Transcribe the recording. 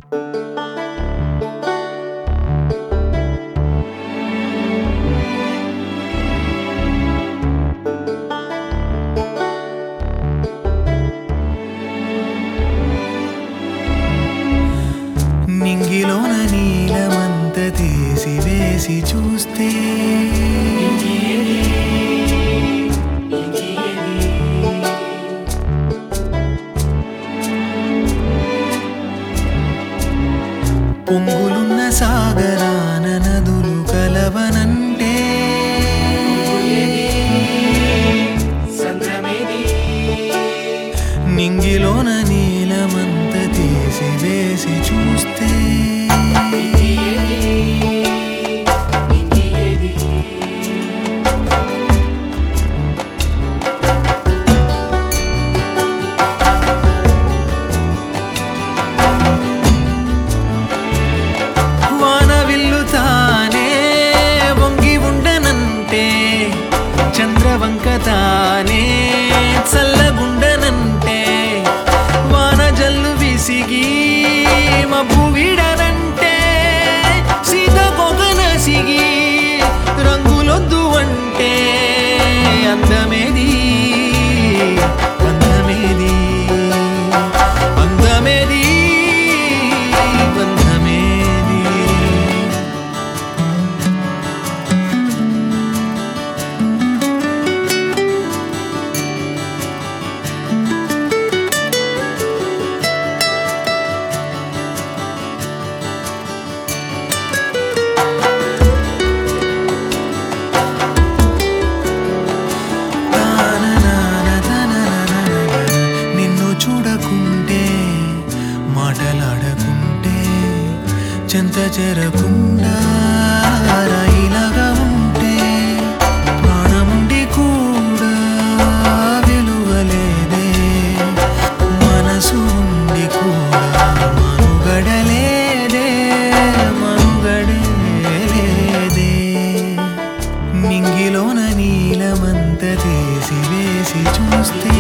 నింగిలోన నీలమంత తీసి వేసి చూస్తే పొంగులున్న సాగరాన నదులు కలవనంటే నింగిలోన నీలమంత తీసి వేసి చూస్తే వానవిల్లు తానే వంగి ఉండనంటే చంద్రవంక తానే చల్లగుండనంటే వాన జల్లు విసిగి మబ్బు వీడనంటే సీత పొగనసిగి రంగులొద్దు అంటే అందమేది అందమేది అందమేది బంధమేది నిన్ను చూడకుంటే మాటలాడకుంటే చెంత చెరకుండా రాయిలాగా ఉంటే ప్రాణముండి కూడా విలువలేదే మనసు ఉండి కూడా మనుగడలేదే మనుగడే లేదే నింగిలోన నీలమంత తీసి వేసి చూస్తే